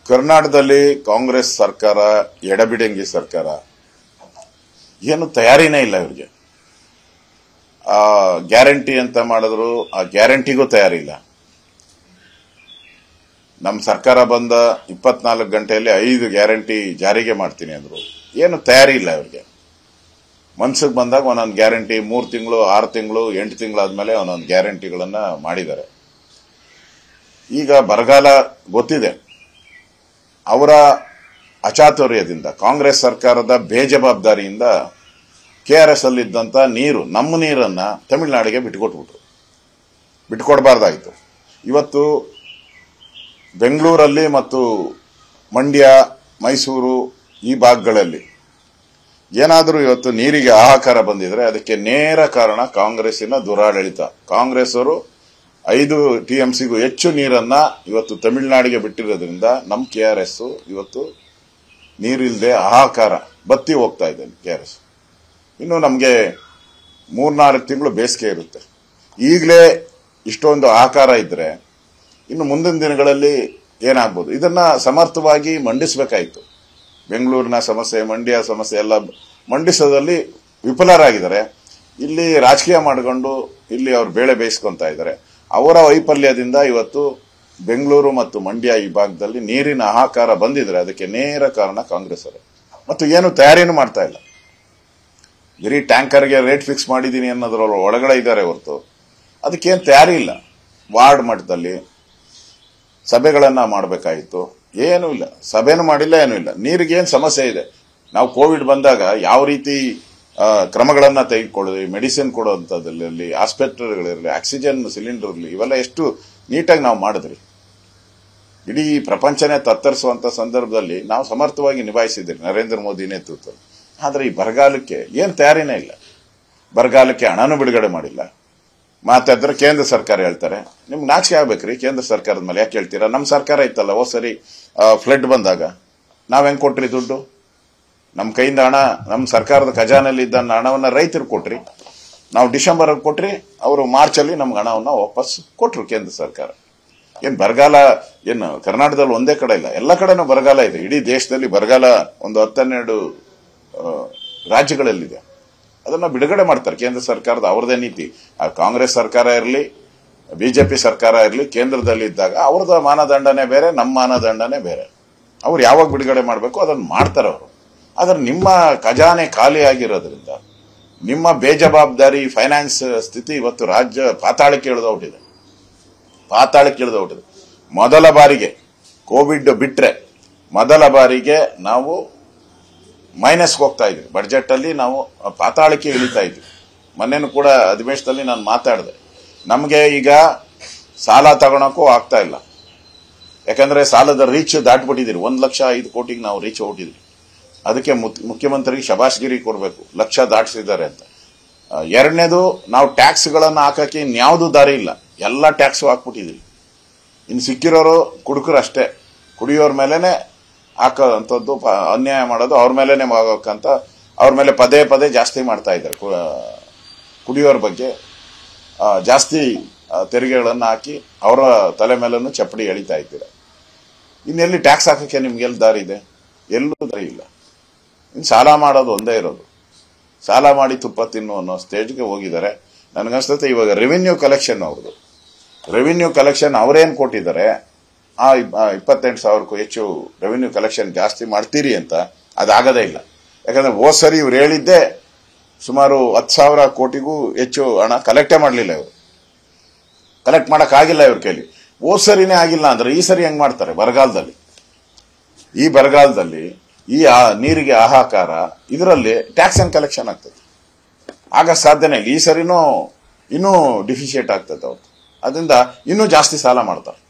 ಕರ್ನಾಟಕದಲ್ಲಿ ಕಾಂಗ್ರೆಸ್ ಸರ್ಕಾರ ಎಡಬಿಡಂಗಿ ಸರ್ಕಾರ ಏನು ತಯಾರಿನೇ ಇಲ್ಲ ಇವ್ರಿಗೆ ಆ ಗ್ಯಾರಂಟಿ ಅಂತ ಮಾಡಿದ್ರು ಆ ಗ್ಯಾರಂಟಿಗೂ ತಯಾರಿಲ್ಲ ನಮ್ಮ ಸರ್ಕಾರ ಬಂದ ಇಪ್ಪತ್ನಾಲ್ಕು ಗಂಟೆಯಲ್ಲಿ ಐದು ಗ್ಯಾರಂಟಿ ಜಾರಿಗೆ ಮಾಡ್ತೀನಿ ಅಂದ್ರು ಏನು ತಯಾರಿ ಇಲ್ಲ ಇವ್ರಿಗೆ ಮನ್ಸಿಗೆ ಬಂದಾಗ ಒಂದೊಂದು ಗ್ಯಾರಂಟಿ ಮೂರು ತಿಂಗಳು ಆರು ತಿಂಗಳು ಎಂಟು ತಿಂಗಳಾದ್ಮೇಲೆ ಒಂದೊಂದು ಗ್ಯಾರಂಟಿಗಳನ್ನ ಮಾಡಿದ್ದಾರೆ ಈಗ ಬರಗಾಲ ಗೊತ್ತಿದೆ ಅವರ ಅಚಾತುರ್ಯದಿಂದ ಕಾಂಗ್ರೆಸ್ ಸರ್ಕಾರದ ಬೇಜವಾಬ್ದಾರಿಯಿಂದ ಕೆಆರ್ಎಸ್ ಅಲ್ಲಿದ್ದಂತ ನೀರು ನಮ್ಮ ನೀರನ್ನ ತಮಿಳುನಾಡಿಗೆ ಬಿಟ್ಕೊಟ್ಬಿಟ್ರು ಬಿಟ್ಕೊಡ್ಬಾರ್ದಾಯ್ತು ಇವತ್ತು ಬೆಂಗಳೂರಲ್ಲಿ ಮತ್ತು ಮಂಡ್ಯ ಮೈಸೂರು ಈ ಭಾಗಗಳಲ್ಲಿ ಏನಾದರೂ ಇವತ್ತು ನೀರಿಗೆ ಹಾಹಾಕಾರ ಬಂದಿದ್ರೆ ಅದಕ್ಕೆ ನೇರ ಕಾರಣ ಕಾಂಗ್ರೆಸ್ಸಿನ ದುರಾಡಳಿತ ಕಾಂಗ್ರೆಸ್ ಅವರು ಐದು ಟಿಎಂಸಿಗೂ ಹೆಚ್ಚು ನೀರನ್ನ ಇವತ್ತು ತಮಿಳುನಾಡಿಗೆ ಬಿಟ್ಟಿರೋದ್ರಿಂದ ನಮ್ಮ ಕೆಆರ್ಎಸ್ ಇವತ್ತು ನೀರಿಲ್ಲದೆ ಹಾಹಾಕಾರ ಬತ್ತಿ ಹೋಗ್ತಾ ಇದೆ ಕೆಆರ್ಎಸ್ ಇನ್ನು ನಮಗೆ ಮೂರ್ನಾಲ್ಕು ತಿಂಗಳು ಬೇಸಿಗೆ ಇರುತ್ತೆ ಈಗಲೇ ಇಷ್ಟೊಂದು ಆಕಾರ ಇದ್ರೆ ಇನ್ನು ಮುಂದಿನ ದಿನಗಳಲ್ಲಿ ಏನಾಗ್ಬೋದು ಇದನ್ನ ಸಮರ್ಥವಾಗಿ ಮಂಡಿಸಬೇಕಾಯಿತು ಬೆಂಗಳೂರಿನ ಸಮಸ್ಯೆ ಮಂಡ್ಯ ಸಮಸ್ಯೆ ಎಲ್ಲ ಮಂಡಿಸೋದಲ್ಲಿ ವಿಫಲರಾಗಿದ್ದಾರೆ ಇಲ್ಲಿ ರಾಜಕೀಯ ಮಾಡಿಕೊಂಡು ಇಲ್ಲಿ ಅವ್ರು ಬೇಳೆ ಬೇಯಿಸ್ಕೊಂತ ಇದ್ದಾರೆ ಅವರ ವೈಫಲ್ಯದಿಂದ ಇವತ್ತು ಬೆಂಗಳೂರು ಮತ್ತು ಮಂಡ್ಯ ಈ ಭಾಗದಲ್ಲಿ ನೀರಿನ ಹಾಹಾಕಾರ ಬಂದಿದ್ರೆ ಅದಕ್ಕೆ ನೇರ ಕಾರಣ ಕಾಂಗ್ರೆಸ್ ಅವರು ಮತ್ತು ಏನು ತಯಾರಿನೂ ಮಾಡ್ತಾ ಇಲ್ಲ ಬರೀ ಟ್ಯಾಂಕರ್ಗೆ ರೇಟ್ ಫಿಕ್ಸ್ ಮಾಡಿದ್ದೀನಿ ಅನ್ನೋದ್ರ ಒಳಗಡೆ ಇದ್ದಾರೆ ಹೊರತು ಅದಕ್ಕೇನು ತಯಾರಿ ಇಲ್ಲ ವಾರ್ಡ್ ಮಟ್ಟದಲ್ಲಿ ಸಭೆಗಳನ್ನ ಮಾಡಬೇಕಾಗಿತ್ತು ಏನೂ ಇಲ್ಲ ಸಭೆನೂ ಮಾಡಿಲ್ಲ ಏನೂ ಇಲ್ಲ ನೀರಿಗೆ ಏನು ಸಮಸ್ಯೆ ಇದೆ ನಾವು ಕೋವಿಡ್ ಬಂದಾಗ ಯಾವ ರೀತಿ ಆ, ಕ್ರಮಗಳನ್ನ ತೆಗೆದುಕೊಳ್ಳಿ ಮೆಡಿಸಿನ್ ಕೊಡುವಂಥದ್ರಲ್ಲಿ ಆಸ್ಪತ್ರೆಗಳಿರಲಿ ಆಕ್ಸಿಜನ್ ಸಿಲಿಂಡರ್ ಇರಲಿ ಇವೆಲ್ಲ ಎಷ್ಟು ನೀಟಾಗಿ ನಾವು ಮಾಡಿದ್ರಿ ಇಡೀ ಪ್ರಪಂಚನೇ ತತ್ತರಿಸುವಂತ ಸಂದರ್ಭದಲ್ಲಿ ನಾವು ಸಮರ್ಥವಾಗಿ ನಿಭಾಯಿಸಿದ್ರಿ ನರೇಂದ್ರ ಮೋದಿ ನೇತೃತ್ವ ಆದ್ರೆ ಈ ಬರಗಾಲಕ್ಕೆ ಏನು ತಯಾರಿನೇ ಇಲ್ಲ ಬರಗಾಲಕ್ಕೆ ಹಣನೂ ಬಿಡುಗಡೆ ಮಾಡಿಲ್ಲ ಮಾತಾಡಿದ್ರೆ ಕೇಂದ್ರ ಸರ್ಕಾರ ಹೇಳ್ತಾರೆ ನಿಮ್ಗೆ ನಾಚಿಕೆ ಆಗ್ಬೇಕ್ರಿ ಕೇಂದ್ರ ಸರ್ಕಾರದ ಮೇಲೆ ಯಾಕೆ ಹೇಳ್ತೀರಾ ನಮ್ಮ ಸರ್ಕಾರ ಇತ್ತಲ್ಲ ಹೋದ್ ಸರಿ ಫ್ಲಡ್ ಬಂದಾಗ ನಾವ್ ಹೆಂಗ್ ಕೊಟ್ರಿ ದುಡ್ಡು ನಮ್ಮ ಕೈಯಿಂದ ಹಣ ನಮ್ಮ ಸರ್ಕಾರದ ಖಜಾನಲ್ಲಿ ಇದ್ದ ಹಣವನ್ನ ರೈತರು ಕೊಟ್ರಿ ನಾವು ಡಿಸೆಂಬರ್ ಅಲ್ಲಿ ಕೊಟ್ರಿ ಅವರು ಮಾರ್ಚ್ ಅಲ್ಲಿ ನಮ್ಗೆ ಹಣವನ್ನ ವಾಪಸ್ ಕೊಟ್ರು ಕೇಂದ್ರ ಸರ್ಕಾರ ಏನ್ ಬರಗಾಲ ಏನು ಕರ್ನಾಟಕದಲ್ಲಿ ಒಂದೇ ಕಡೆ ಇಲ್ಲ ಎಲ್ಲ ಕಡೆನೂ ಬರಗಾಲ ಇದೆ ಇಡೀ ದೇಶದಲ್ಲಿ ಬರಗಾಲ ಒಂದು ಹತ್ತೆರಡು ಆ, ರಾಜ್ಯಗಳಲ್ಲಿದೆ ಅದನ್ನ ಬಿಡುಗಡೆ ಮಾಡ್ತಾರೆ ಕೇಂದ್ರ ಸರ್ಕಾರದ ಅವ್ರದೇ ನೀತಿ ಆ ಕಾಂಗ್ರೆಸ್ ಸರ್ಕಾರ ಇರಲಿ ಬಿಜೆಪಿ ಸರ್ಕಾರ ಇರಲಿ ಕೇಂದ್ರದಲ್ಲಿ ಇದ್ದಾಗ ಅವ್ರದ್ದು ಮಾನದಂಡನೆ ಬೇರೆ ನಮ್ಮ ಮಾನದಂಡನೆ ಬೇರೆ ಅವ್ರು ಯಾವಾಗ ಬಿಡುಗಡೆ ಮಾಡಬೇಕು ಅದನ್ನು ಮಾಡ್ತಾರೆ ಅವರು ಆದ್ರೆ ನಿಮ್ಮ ಖಜಾನೆ ಖಾಲಿ ಆಗಿರೋದ್ರಿಂದ ನಿಮ್ಮ ಬೇಜವಾಬ್ದಾರಿ ಫೈನಾನ್ಸ್ ಸ್ಥಿತಿ ಇವತ್ತು ರಾಜ್ಯ ಪಾತಾಳಕ್ಕೆ ಇಳಿದೋಗ್ಬಿಟ್ಟಿದೆ ಪಾತಾಳಕ್ಕೆ ಇಳಿದೋಗ್ಬಿಟ್ಟಿದೆ ಮೊದಲ ಬಾರಿಗೆ ಕೋವಿಡ್ ಬಿಟ್ರೆ ಮೊದಲ ಬಾರಿಗೆ ನಾವು ಮೈನಸ್ಗೆ ಹೋಗ್ತಾ ಇದ್ವಿ ಬಡ್ಜೆಟ್ ಅಲ್ಲಿ ನಾವು ಪಾತಾಳಕ್ಕೆ ಇಳಿತಾ ಇದ್ವಿ ಮೊನ್ನೆನೂ ಕೂಡ ಅಧಿವೇಶನದಲ್ಲಿ ನಾನು ಮಾತಾಡಿದೆ ನಮಗೆ ಈಗ ಸಾಲ ತಗೊಳಕ್ಕೂ ಆಗ್ತಾ ಇಲ್ಲ ಯಾಕಂದ್ರೆ ಸಾಲದ ರೀಚ್ ದಾಟ್ಬಿಟ್ಟಿದ್ದೀರಿ ಒಂದ್ ಲಕ್ಷ ಐದು ಕೋಟಿಗೆ ನಾವು ರೀಚ್ ಹೊಟ್ಟಿದ್ವಿ ಅದಕ್ಕೆ ಮುತ್- ಮುಖ್ಯಮಂತ್ರಿಗೆ ಶಬಾಷ್ಗಿರಿ ಕೊಡಬೇಕು ಲಕ್ಷ ದಾಟಿಸಿದ್ದಾರೆ ಅಂತ ಆ, ಎರಡನೇದು ನಾವು ಟ್ಯಾಕ್ಸ್ಗಳನ್ನು ಹಾಕಕ್ಕೆ ಇನ್ಯಾವುದೂ ದಾರಿ ಇಲ್ಲ ಎಲ್ಲ ಟ್ಯಾಕ್ಸ್ ಹಾಕ್ಬಿಟ್ಟಿದ್ದೀವಿ ಇನ್ನು ಸಿಕ್ಕಿರೋರು ಕುಡುಕರು ಅಷ್ಟೇ ಕುಡಿಯೋರ್ ಮೇಲೆನೆ ಹಾಕೋಂಥದ್ದು ಪ- ಅನ್ಯಾಯ ಮಾಡೋದು ಅವ್ರ ಮೇಲೆನೆ ಆಗೋಕ್ಕಂತ ಅವ್ರ ಮೇಲೆ ಪದೇ ಪದೇ ಜಾಸ್ತಿ ಮಾಡ್ತಾ ಇದ್ದಾರೆ ಕು- ಕುಡಿಯೋರ ಬಗ್ಗೆ ಆ, ಜಾಸ್ತಿ ಆ, ತೆರಿಗೆಗಳನ್ನು ಹಾಕಿ ಅವರ ತಲೆ ಮೇಲೂ ಚಪ್ಪಡಿ ಎಳಿತಾ ಇದ್ದೀರ ಇನ್ನೆಲ್ಲಿ ಟ್ಯಾಕ್ಸ್ ಹಾಕಕ್ಕೆ ನಿಮ್ಗೆ ಎಲ್ಲಿ ದಾರಿ ಇದೆ ಎಲ್ಲೂ ದಾರಿ ಇಲ್ಲ ಇನ್ನು ಸಾಲ ಮಾಡೋದು ಒಂದೇ ಇರೋದು ಸಾಲ ಮಾಡಿ ತುಪ್ಪ ತಿನ್ನು ಅನ್ನೋ ಸ್ಟೇಜ್ಗೆ ಹೋಗಿದ್ದಾರೆ ನನಗನ್ಸ್ತತೆ ಇವಾಗ ರೆವಿನ್ಯೂ ಕಲೆಕ್ಷನ್ ಅವ್ರದ್ದು ರೆವಿನ್ಯೂ ಕಲೆಕ್ಷನ್ ಅವರೇನು ಕೊಟ್ಟಿದ್ದಾರೆ ಆ ಇಪ್- ಆ ಇಪ್ಪತ್ತೆಂಟು ಸಾವಿರಕ್ಕೂ ಹೆಚ್ಚು ರೆವಿನ್ಯೂ ಕಲೆಕ್ಷನ್ ಜಾಸ್ತಿ ಮಾಡ್ತೀರಿ ಅಂತ ಅದಾಗದೇ ಇಲ್ಲ ಯಾಕಂದ್ರೆ ಹೋದ್ ಸರಿ ಇವ್ರು ಹೇಳಿದ್ದೆ ಸುಮಾರು ಹತ್ತು ಸಾವಿರ ಕೋಟಿಗೂ ಹೆಚ್ಚು ಹಣ ಕಲೆಕ್ಟೇ ಮಾಡಲಿಲ್ಲ ಇವರು ಕಲೆಕ್ಟ್ ಮಾಡಕ್ ಆಗಿಲ್ಲ ಇವ್ರ ಕೈಲಿ ಹೋದ್ ಸರಿನೇ ಆಗಿಲ್ಲ ಅಂದ್ರೆ ಈ ಸರಿ ಹೆಂಗ್ ಮಾಡ್ತಾರೆ ಬರಗಾಲದಲ್ಲಿ ಈ ಬರಗಾಲದಲ್ಲಿ ಈ ಆ- ನೀರಿಗೆ ಹಾಹಾಕಾರ ಇದರಲ್ಲಿ ಟ್ಯಾಕ್ಸ್ ಅಂಡ್ ಕಲೆಕ್ಷನ್ ಆಗ್ತದೆ ಆಗ ಸಾಧ್ಯನೇ ಇಲ್ಲ ಈ ಸರಿನೂ ಇನ್ನೂ ಡಿಫಿಷಿಯೇಟ್ ಆಗ್ತದೆ ಅವ್ರು ಅದರಿಂದ ಇನ್ನೂ ಜಾಸ್ತಿ ಸಾಲ ಮಾಡ್ತಾರೆ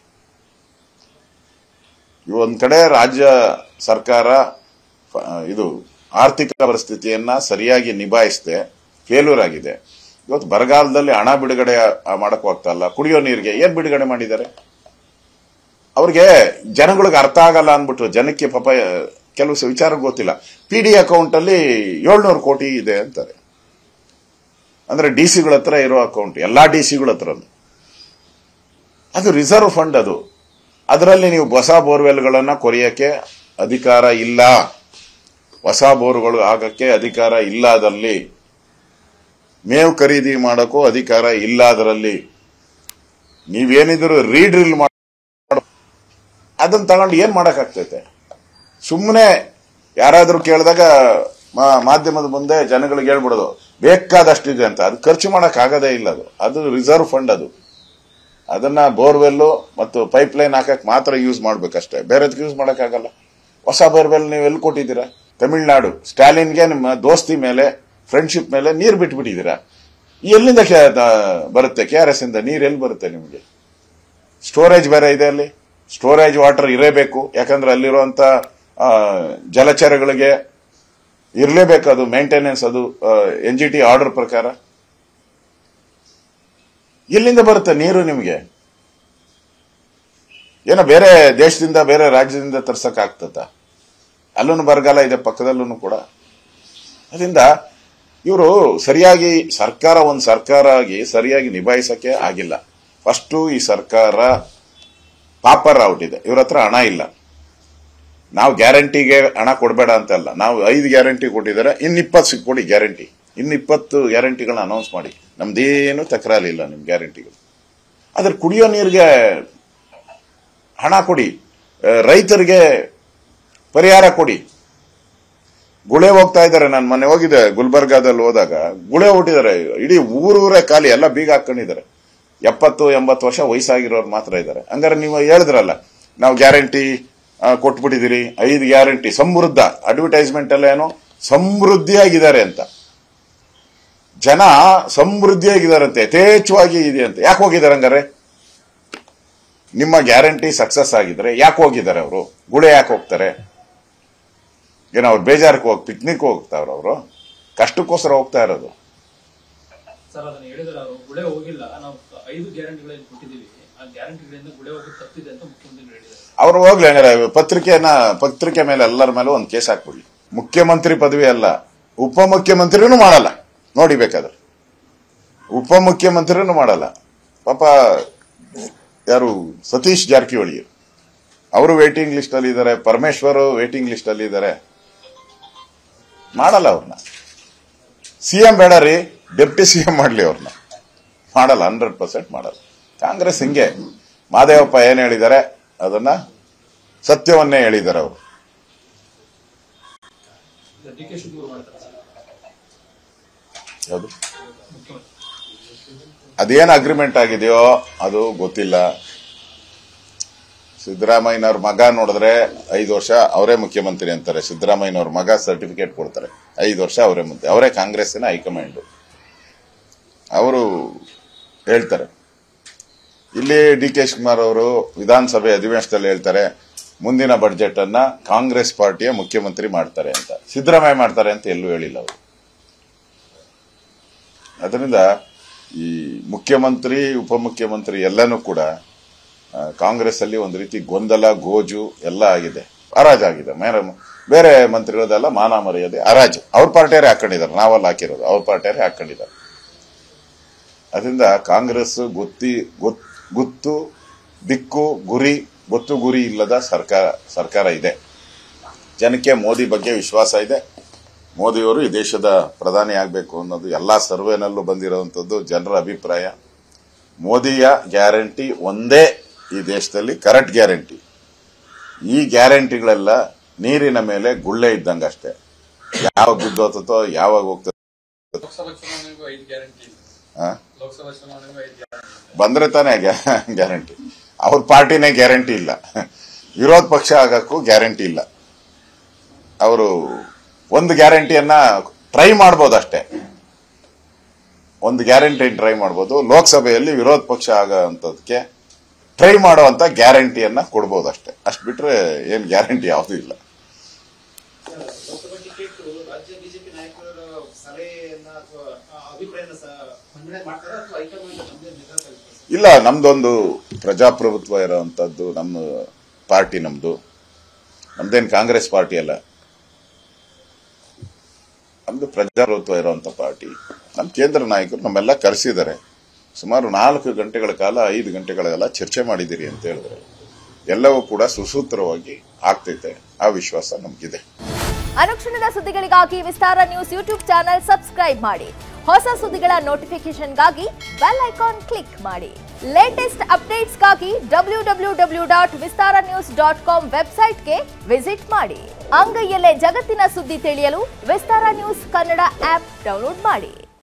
ಈ ಒಂದ್ ಕಡೆ ರಾಜ್ಯ ಸರ್ಕಾರ ಫ- ಇದು ಆರ್ಥಿಕ ಪರಿಸ್ಥಿತಿಯನ್ನ ಸರಿಯಾಗಿ ನಿಭಾಯಿಸದೆ ಫೇಲ್ಯೂರ್ ಆಗಿದೆ ಇವತ್ತು ಬರಗಾಲದಲ್ಲಿ ಹಣ ಬಿಡುಗಡೆ ಆ- ಮಾಡಕ್ ಹೋಗ್ತಾ ಇಲ್ಲ ಕುಡಿಯೋ ನೀರಿಗೆ ಏನ್ ಬಿಡುಗಡೆ ಮಾಡಿದ್ದಾರೆ ಅವ್ರಿಗೆ ಜನಗಳಿಗೆ ಅರ್ಥ ಆಗಲ್ಲ ಅಂದ್ಬಿಟ್ಟು ಜನಕ್ಕೆ ಪಾಪ ಕೆಲವು ಸ- ವಿಚಾರ ಗೊತ್ತಿಲ್ಲ ಪಿ ಡಿ ಅಕೌಂಟ್ ಅಲ್ಲಿ ಏಳ್ನೂರು ಕೋಟಿ ಇದೆ ಅಂತಾರೆ ಅಂದ್ರೆ ಡಿ ಸಿಗಳ ಹತ್ರ ಇರೋ ಅಕೌಂಟ್ ಎಲ್ಲಾ ಡಿ ಸಿಗಳ ಹತ್ರ ಅದು ರಿಸರ್ವ್ ಫಂಡ್ ಅದು ಅದರಲ್ಲಿ ನೀವು ಹೊಸ ಬೋರ್ವೆಲ್ಗಳನ್ನ ಕೊರೆಯಕ್ಕೆ ಅಧಿಕಾರ ಇಲ್ಲ ಹೊಸ ಬೋರ್ಗಳು ಆಗಕ್ಕೆ ಅಧಿಕಾರ ಇಲ್ಲ ಅದರಲ್ಲಿ ಮೇವು ಖರೀದಿ ಮಾಡೋಕ್ಕೂ ಅಧಿಕಾರ ಇಲ್ಲ ಅದರಲ್ಲಿ ನೀವೇನಿದ್ರು ರೀಡ್ರಿಲ್ ಮಾಡ ಅದನ್ನ ತಗೊಂಡು ಏನ್ ಮಾಡಕ್ಕಾಗ್ತೈತೆ ಸುಮ್ಮನೆ ಯಾರಾದ್ರೂ ಕೇಳಿದಾಗ ಮಾ- ಮಾಧ್ಯಮದ ಮುಂದೆ ಜನಗಳಿಗೆ ಹೇಳ್ಬಿಡೋದು ಬೇಕಾದಷ್ಟಿದೆ ಅಂತ ಅದು ಖರ್ಚು ಮಾಡಕ್ ಆಗದೇ ಇಲ್ಲ ಅದು ಅದು ರಿಸರ್ವ್ ಫಂಡ್ ಅದು ಅದನ್ನ ಬೋರ್ವೆಲ್ಲು ಮತ್ತು ಪೈಪ್ ಲೈನ್ ಹಾಕಕ್ ಮಾತ್ರ ಯೂಸ್ ಮಾಡ್ಬೇಕಷ್ಟೇ ಬೇರೆದಕ್ಕೆ ಯೂಸ್ ಮಾಡಕ್ಕಾಗಲ್ಲ ಹೊಸ ಬೋರ್ವೆಲ್ ನೀವು ಎಲ್ಲಿ ಕೊಟ್ಟಿದ್ದೀರಾ ತಮಿಳ್ನಾಡು ಸ್ಟಾಲಿನ್ಗೆ ನಿಮ್ಮ ದೋಸ್ತಿ ಮೇಲೆ ಫ್ರೆಂಡ್ಶಿಪ್ ಮೇಲೆ ನೀರು ಬಿಟ್ಬಿಟ್ಟಿದ್ದೀರಾ ಎಲ್ಲಿಂದ ಕೆ- ದ- ಬರುತ್ತೆ ಕೆ ಆರ್ ಎಸ್ ಇಂದ ನೀರು ಎಲ್ಲಿ ಬರುತ್ತೆ ನಿಮಗೆ ಸ್ಟೋರೇಜ್ ಬೇರೆ ಇದೆ ಅಲ್ಲಿ ಸ್ಟೋರೇಜ್ ವಾಟರ್ ಇರಬೇಕು ಯಾಕಂದ್ರೆ ಅಲ್ಲಿರುವಂತ ಆ, ಜಲಚರಗಳಿಗೆ ಇರಲೇಬೇಕು ಅದು ಮೇಂಟೆನೆನ್ಸ್ ಅದು ಎನ್ ಜಿ ಟಿ ಆರ್ಡರ್ ಪ್ರಕಾರ ಎಲ್ಲಿಂದ ಬರುತ್ತೆ ನೀರು ನಿಮಗೆ ಏನೋ ಬೇರೆ ದೇಶದಿಂದ ಬೇರೆ ರಾಜ್ಯದಿಂದ ತರ್ಸಕ್ ಆಗ್ತದ ಅಲ್ಲೂ ಬರಗಾಲ ಇದೆ ಪಕ್ಕದಲ್ಲೂ ಕೂಡ ಅದರಿಂದ ಇವರು ಸರಿಯಾಗಿ ಸರ್ಕಾರ ಒಂದು ಸರ್ಕಾರ ಆಗಿ ಸರಿಯಾಗಿ ನಿಭಾಯಿಸಕ್ಕೆ ಆಗಿಲ್ಲ ಫಸ್ಟು ಈ ಸರ್ಕಾರ ಪಾಪರ್ ಔಟ್ ಇದೆ ಇವ್ರ ಹತ್ರ ಹಣ ಇಲ್ಲ ನಾವು ಗ್ಯಾರಂಟಿಗೆ ಹಣ ಕೊಡಬೇಡ ಅಂತಲ್ಲ ನಾವು ಐದು ಗ್ಯಾರಂಟಿ ಕೊಟ್ಟಿದ್ದಾರೆ ಇನ್ನು ಇಪ್ಪತ್ತು ಸಿಕ್ ಕೊಡಿ ಗ್ಯಾರಂಟಿ ಇನ್ನು ಇಪ್ಪತ್ತು ಗ್ಯಾರಂಟಿಗಳನ್ನ ಅನೌನ್ಸ್ ಮಾಡಿ ನಮ್ದೇನು ತಕರಾರಿಲ್ಲ ನಿಮ್ ಗ್ಯಾರಂಟಿಗಳು ಅದ್ರ ಕುಡಿಯೋ ನೀರಿಗೆ ಹಣ ಕೊಡಿ ಆ, ರೈತರಿಗೆ ಪರಿಹಾರ ಕೊಡಿ ಗುಳೆ ಹೋಗ್ತಾ ಇದ್ದಾರೆ ನಾನು ಮೊನ್ನೆ ಹೋಗಿದ್ದೆ ಗುಲ್ಬರ್ಗಾದಲ್ಲಿ ಹೋದಾಗ ಗುಳೆ ಹೊಟ್ಟಿದ್ದಾರೆ ಇಡೀ ಊರೂರೇ ಖಾಲಿ ಎಲ್ಲ ಬೀಗ ಹಾಕೊಂಡಿದ್ದಾರೆ ಎಪ್ಪತ್ತು ಎಂಬತ್ತು ವರ್ಷ ವಯಸ್ಸಾಗಿರೋರು ಮಾತ್ರ ಇದ್ದಾರೆ ಹಂಗಾರೆ ನೀವು ಹೇಳಿದ್ರಲ್ಲ ನಾವು ಗ್ಯಾರಂಟಿ ಕೊಟ್ಬಿಟ್ಟಿದ್ದೀರಿ ಐದು ಗ್ಯಾರಂಟಿ ಸಮೃದ್ಧ ಅಡ್ವರ್ಟೈಸ್ಮೆಂಟ್ ಎಲ್ಲ ಏನು ಸಮೃದ್ಧಿಯಾಗಿದ್ದಾರೆ ಅಂತ ಜನ ಸಮೃದ್ಧಿಯಾಗಿದ್ದಾರಂತೆ ಯಥೇಚ್ಛವಾಗಿ ಇದೆ ಅಂತ ಯಾಕೆ ಹೋಗಿದ್ದಾರೆ ಹಂಗಾರೆ ನಿಮ್ಮ ಗ್ಯಾರಂಟಿ ಸಕ್ಸಸ್ ಆಗಿದ್ರೆ ಯಾಕೆ ಹೋಗಿದ್ದಾರೆ ಅವರು ಗುಳೆ ಯಾಕೆ ಹೋಗ್ತಾರೆ ಏನೋ ಅವ್ರು ಬೇಜಾರಕ್ಕೆ ಹೋಗಿ ಪಿಕ್ನಿಕ್ ಹೋಗ್ತಾವ್ರ ಅವರು ಕಷ್ಟಕ್ಕೋಸ್ಕರ ಹೋಗ್ತಾ ಇರೋದು ಸರ್ ಅದನ್ನ ಹೇಳಿದ್ರೆ ಅವರು ಗುಳೆ ಹೋಗಿಲ್ಲ ನಾವು ಐದು ಗ್ಯಾರಂಟಿಗಳನ್ನು ಕೊಟ್ಟಿದ್ದೀವಿ ಆ ಗ್ಯಾರಂಟಿಗಳಿಂದ ಗುಳೆ ಹೋಗೋದು ತಪ್ಪಿದೆ ಅಂತ ಮುಖ್ಯಮಂತ್ರಿಗಳು ಹೇಳಿದ್ದಾರೆ ಅವ್ರು ಹೋಗ್ಲಿ ಹಂಗಾರೆ ಪತ್ರಿಕೆಯನ್ನ ಪತ್ರಿಕೆ ಮೇಲೆ ಎಲ್ಲರ ಮೇಲೆ ಒಂದು ಕೇಸ್ ಹಾಕ್ಬಿಡ್ಲಿ ಮುಖ್ಯಮಂತ್ರಿ ಪದವಿ ಅಲ್ಲ ಉಪಮುಖ್ಯಮಂತ್ರಿನೂ ಮಾಡಲ್ಲ ನೋಡಿ ಬೇಕಾದ್ರೆ ಉಪಮುಖ್ಯಮಂತ್ರಿನೂ ಮಾಡಲ್ಲ ಪಾಪ ಯಾರು ಸತೀಶ್ ಜಾರಕಿಹೊಳಿ ಅವರು ವೇಟಿಂಗ್ ಲಿಸ್ಟ್ ಅಲ್ಲಿ ಇದ್ದಾರೆ ಪರಮೇಶ್ವರ್ ವೇಟಿಂಗ್ ಲಿಸ್ಟ್ ಅಲ್ಲಿ ಇದ್ದಾರೆ ಮಾಡಲ್ಲ ಅವ್ರನ್ನ ಸಿಎಂ ಬೇಡ ರೀ ಡೆಪ್ಟಿ ಸಿಎಂ ಮಾಡ್ಲಿ ಅವ್ರನ್ನ ಮಾಡಲ್ಲ ಹಂಡ್ರೆಡ್ ಪರ್ಸೆಂಟ್ ಮಾಡಲ್ಲ ಕಾಂಗ್ರೆಸ್ ಹಿಂಗೆ ಮಾದೇವಪ್ಪ ಏನ್ ಹೇಳಿದ್ದಾರೆ ಅದನ್ನ ಸತ್ಯವನ್ನೇ ಹೇಳಿದ್ದಾರೆ ಅವರು ಡಿ ಕೆ ಶಿವಕುಮಾರ್ ಮಾಡ್ತಾರೆ ಸರ್ ಯಾವುದು ಮುಖ್ಯಮಂತ್ರಿ ಅದೇನು ಅಗ್ರಿಮೆಂಟ್ ಆಗಿದೆಯೋ ಅದು ಗೊತ್ತಿಲ್ಲ ಸಿದ್ದರಾಮಯ್ಯನವ್ರ ಮಗ ನೋಡಿದ್ರೆ ಐದು ವರ್ಷ ಅವರೇ ಮುಖ್ಯಮಂತ್ರಿ ಅಂತಾರೆ ಸಿದ್ದರಾಮಯ್ಯನವ್ರ ಮಗ ಸರ್ಟಿಫಿಕೇಟ್ ಕೊಡ್ತಾರೆ ಐದು ವರ್ಷ ಅವರೇ ಮುಂದೆ ಅವರೇ ಕಾಂಗ್ರೆಸ್ಸಿನ ಹೈಕಮಾಂಡ್ ಅವರು ಹೇಳ್ತಾರೆ ಇಲ್ಲಿ ಡಿ ಕೆ ಶಿವಕುಮಾರ್ ಅವರು ವಿಧಾನಸಭೆ ಅಧಿವೇಶನದಲ್ಲಿ ಹೇಳ್ತಾರೆ ಮುಂದಿನ ಬಡ್ಜೆಟ್ ಅನ್ನ ಕಾಂಗ್ರೆಸ್ ಪಾರ್ಟಿಯ ಮುಖ್ಯಮಂತ್ರಿ ಮಾಡ್ತಾರೆ ಅಂತ ಸಿದ್ದರಾಮಯ್ಯ ಮಾಡ್ತಾರೆ ಅಂತ ಎಲ್ಲೂ ಹೇಳಿಲ್ಲ ಅವರು ಅದರಿಂದ ಈ ಮುಖ್ಯಮಂತ್ರಿ ಉಪಮುಖ್ಯಮಂತ್ರಿ ಎಲ್ಲನೂ ಕೂಡ ಆ, ಕಾಂಗ್ರೆಸ್ ಅಲ್ಲಿ ಒಂದು ರೀತಿ ಗೊಂದಲ ಗೋಜು ಎಲ್ಲ ಆಗಿದೆ ಹರಾಜಾಗಿದೆ ಮೇರೆ ಬೇರೆ ಮಂತ್ರಿಗಳದೆಲ್ಲ ಮಾನ ಮರ್ಯಾದೆ ಹರಾಜು ಅವ್ರ ಪಾರ್ಟಿಯರೇ ಹಾಕೊಂಡಿದ್ದಾರೆ ನಾವಲ್ಲ ಹಾಕಿರೋದು ಅವ್ರ ಪಾರ್ಟಿಯರೇ ಹಾಕೊಂಡಿದ್ದಾರೆ ಅದರಿಂದ ಕಾಂಗ್ರೆಸ್ ಗೊತ್ತಿ ಗೊತ್- ಗೊತ್ತು ದಿಕ್ಕು ಗುರಿ ಗೊತ್ತು ಗುರಿ ಇಲ್ಲದ ಸರ್ಕಾರ ಸರ್ಕಾರ ಇದೆ ಜನಕ್ಕೆ ಮೋದಿ ಬಗ್ಗೆ ವಿಶ್ವಾಸ ಇದೆ ಮೋದಿಯವರು ಈ ದೇಶದ ಪ್ರಧಾನಿ ಆಗಬೇಕು ಅನ್ನೋದು ಎಲ್ಲಾ ಸರ್ವೆನಲ್ಲೂ ಬಂದಿರುವಂತದ್ದು ಜನರ ಅಭಿಪ್ರಾಯ ಮೋದಿಯ ಗ್ಯಾರಂಟಿ ಒಂದೇ ಈ ದೇಶದಲ್ಲಿ ಕರೆಕ್ಟ್ ಗ್ಯಾರಂಟಿ ಈ ಗ್ಯಾರಂಟಿಗಳೆಲ್ಲ ನೀರಿನ ಮೇಲೆ ಗುಳ್ಳೆ ಇದ್ದಂಗೆ ಅಷ್ಟೇ ಯಾವಾಗ ಬಿದ್ದೋತೋ ಯಾವಾಗ ಹೋಗ್ತದೆ ಲೋಕಸಭಾ ಚುನಾವಣೆಗೂ ಐದು ಗ್ಯಾರಂಟಿ ಆ? ಲೋಕಸಭಾ ಚುನಾವಣೆಗೂ ಐದು ಗ್ಯಾರಂಟಿ ಬಂದ್ರೆ ತಾನೇ ಗ್ಯಾರಂಟಿ ಅವ್ರ ಪಾರ್ಟಿನೇ ಗ್ಯಾರಂಟಿ ಇಲ್ಲ ವಿರೋಧ ಪಕ್ಷ ಆಗಕ್ಕೂ ಗ್ಯಾರಂಟಿ ಇಲ್ಲ ಅವರು ಒಂದು ಗ್ಯಾರಂಟಿಯನ್ನ ಟ್ರೈ ಮಾಡ್ಬೋದು ಅಷ್ಟೇ ಒಂದು ಗ್ಯಾರಂಟಿ ಟ್ರೈ ಮಾಡ್ಬೋದು ಲೋಕಸಭೆಯಲ್ಲಿ ವಿರೋಧ ಪಕ್ಷ ಆಗಂತದಕ್ಕೆ ಟ್ರೈ ಮಾಡುವಂತ ಗ್ಯಾರಂಟಿಯನ್ನ ಕೊಡ್ಬೋದು ಅಷ್ಟೇ ಅಷ್ಟು ಬಿಟ್ರೆ ಏನ್ ಗ್ಯಾರಂಟಿ ಯಾವುದೂ ಇಲ್ಲ ಲೋಕಸಭಾ ಟಿಕೆಟ್ ರಾಜ್ಯ ಬಿಜೆಪಿ ನಾಯಕರ ಸಲಹೆಯನ್ನ ಅಥವಾ ಆ ಅಭಿಪ್ರಾಯನ ಸ- ಮಂಡನೆ ಮಾಡ್ತಾರ ಅಥವಾ ಹೈಕಮಾಂಡ್ ನಮ್ದೇ ನಿರ್ಧಾರ ತೆಗೆದುಕೊಳ್ತಾರೆ? ಇಲ್ಲ ನಮ್ದೊಂದು ಪ್ರಜಾಪ್ರಭುತ್ವ ಇರೋವಂಥದ್ದು ನಮ್ಮ ಪಾರ್ಟಿ ನಮ್ದು ನಮ್ದೇನು ಕಾಂಗ್ರೆಸ್ ಪಾರ್ಟಿ ಅಲ್ಲ ನಮ್ದು ಪ್ರಜಾಪ್ರಭುತ್ವ ಇರುವಂತ ಪಾರ್ಟಿ ನಮ್ಮ ಕೇಂದ್ರ ನಾಯಕರು ನಮ್ಮೆಲ್ಲ ಕರೆಸಿದ್ದಾರೆ ಸುಮಾರು ನಾಲ್ಕು ಗಂಟೆಗಳ ಕಾಲ ಐದು ಗಂಟೆಗಳ ಕಾಲ ಚರ್ಚೆ ಮಾಡಿದ್ದೀರಿ ಅಂತ ಹೇಳಿದ್ರೆ ಎಲ್ಲವೂ ಕೂಡ ಸುಸೂತ್ರವಾಗಿ ಆಗ್ತೈತೆ ಆ ವಿಶ್ವಾಸ ನಮಗಿದೆ ಅನುಕ್ಷಣದ ಸುದ್ದಿಗಳಿಗಾಗಿ Vistara news YouTube channel subscribe ಮಾಡಿ ಹೊಸ ಸುದ್ದಿಗಳ ನೋಟಿಫಿಕೇಶನ್ಗಾಗಿ ಬೆಲ್ ಐಕಾನ್ ಕ್ಲಿಕ್ ಮಾಡಿ ಲೇಟೆಸ್ಟ್ ಅಪ್ಡೇಟ್ಸ್ಗಾಗಿ W W W dot Vistara news dot com ವೆಬ್ಸೈಟ್ಗೆ ವಿಸಿಟ್ ಮಾಡಿ ಅಂಗೈಯಲ್ಲೇ ಜಗತ್ತಿನ ಸುದ್ದಿ ತಿಳಿಯಲು Vistara news Kannada app download ಮಾಡಿ